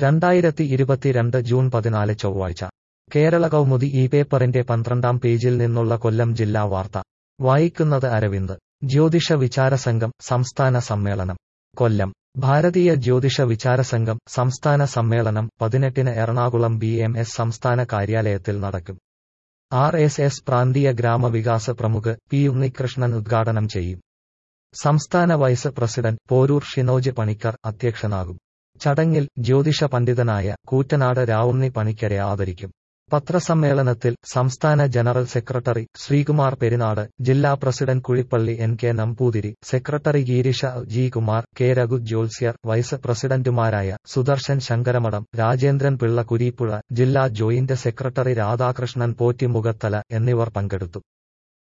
രണ്ടായിരത്തി ഇരുപത്തിരണ്ട് ജൂൺ പതിനാല് ചൊവ്വാഴ്ച കേരള കൗമുദി ഈ പേപ്പറിന്റെ പന്ത്രണ്ടാം പേജിൽ നിന്നുള്ള കൊല്ലം ജില്ലാ വാർത്ത വായിക്കുന്നത് അരവിന്ദ് ജ്യോതിഷ വിചാരസംഘം സംസ്ഥാന സമ്മേളനം കൊല്ലം ഭാരതീയ ജ്യോതിഷ വിചാരസംഘം സംസ്ഥാന സമ്മേളനം പതിനെട്ടിന് എറണാകുളം ബി എം എസ് സംസ്ഥാന കാര്യാലയത്തിൽ നടക്കും ആർ എസ് എസ് പ്രാന്തീയ ഗ്രാമവികാസ പ്രമുഖ് പി ഉണ്ണികൃഷ്ണൻ ഉദ്ഘാടനം ചെയ്യും സംസ്ഥാന വൈസ് പ്രസിഡന്റ് പോരൂർ ഷിനോജ് പണിക്കർ അധ്യക്ഷനാകും ചടങ്ങിൽ ജ്യോതിഷ പണ്ഡിതനായ കൂറ്റനാട് രാവുണ്ണി പണിക്കരെ ആദരിക്കും പത്രസമ്മേളനത്തിൽ സംസ്ഥാന ജനറൽ സെക്രട്ടറി ശ്രീകുമാർ പെരിനാട് ജില്ലാ president Kuzhippally N K Namboothiri secretary Girisha G Kumar K Raghu ജ്യോത്സ്യർ വൈസ് പ്രസിഡന്റുമാരായ സുദർശൻ ശങ്കരമഠം രാജേന്ദ്രൻ പിള്ള കുരീപ്പുഴ ജില്ലാ ജോയിന്റ് സെക്രട്ടറി രാധാകൃഷ്ണൻ പോറ്റി മുഖത്തല എന്നിവർ പങ്കെടുത്തു